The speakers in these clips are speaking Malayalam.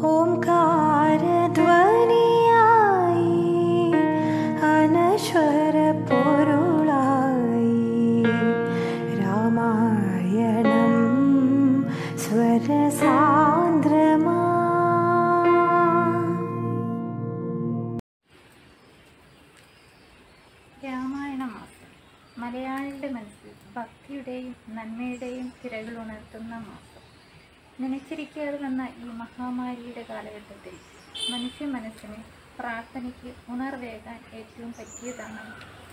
ഓംകാരധ്വനിയായി അനശ്വര പൊരുളായി രാമായണം സ്വരസാന്ദ്രമാ രാമായണ മാസം മലയാളിയുടെ മനസ്സിൽ ഭക്തിയുടെയും നന്മയുടെയും തിരകൾ ഉണർത്തുന്ന മാസം നനച്ചിരിക്കാതെ വന്ന ഈ മഹാമാരിയുടെ കാലഘട്ടത്തിൽ മനുഷ്യ മനസ്സിന് പ്രാർത്ഥനയ്ക്ക് ഉണർവേകാൻ ഏറ്റവും പറ്റിയതാണ്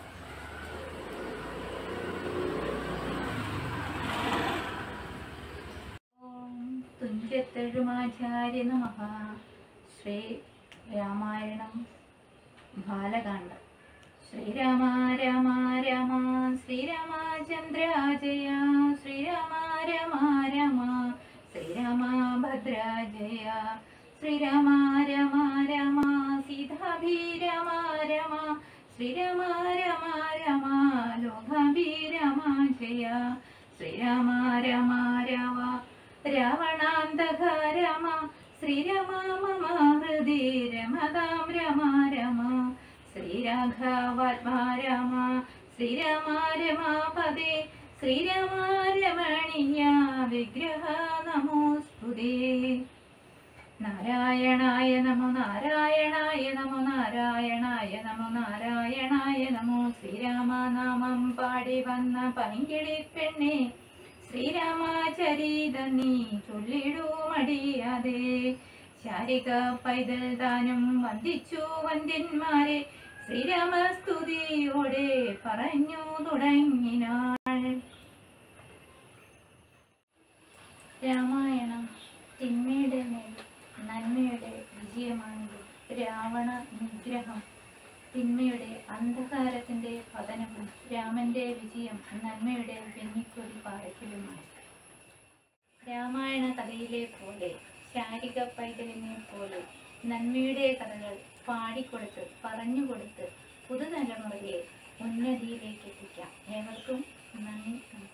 ഓം തുഞ്ചത്തെഴുമാചാര്യ നമഃ ശ്രീ രാമായണം ബാലകാണ്ഡം ശ്രീരാമ രാമ രാമ ശ്രീരാമചന്ദ്ര ജയ ശ്രീരാമ രാമ രാമ ശ്രീരാമ ഭദ്ര ജയ ശ്രീരാമ രാമ രാമ സീതാഭിരാമ രാമ ശ്രീരാമ രാമ രാമ ലോകാഭിരാമ ജയ ശ്രീരാമ രാമ രാമ രാവണാന്തക രാമ ശ്രീരാമ മമ ഹൃദി രമതാം രമ രമ ശ്രീരാഘവാത്മാ രാമ ശ്രീരാമ രമാപദേ ശ്രീരാമ രമണീയ വിഗ്രഹ നമോസ്തുതേ നാരായണായ നമോ നാരായണായ നമോ നാരായണായ നമോ നാരായണായ നമോ ശ്രീരാമനാമം പാടി വന്ന പൈങ്കിളി പെണ്ണെ ശ്രീരാമചരിത നീ ചൊല്ലിടൂ മടിയാതെ ശാരിക പൈതൽ ദാനം വന്ദിച്ചു വന്ദ്യന്മാരെ ശ്രീരാമസ്തുതിയോടെ പറഞ്ഞു തുടങ്ങിനാൾ രാമായണം തിന്മയുടെ മേൽ നന്മയുടെ വിജയമാണെങ്കിൽ രാവണ നിഗ്രഹം തിന്മയുടെ അന്ധകാരത്തിന്റെ പതനവും രാമന്റെ വിജയം നന്മയുടെ വെന്നിക്കൊടി പാറയ്ക്കലുമാണ് രാമായണ കഥയിലെ പോലെ ശാരിക പൈതലിനെ പോലെ നന്മയുടെ കഥകൾ പാടിക്കൊടുത്ത് പറഞ്ഞുകൊടുത്ത് പുതുതലമുറയെ ഉന്നതിയിലേക്ക് എത്തിക്കാം ഏവർക്കും നന്ദി നമസ്കാരം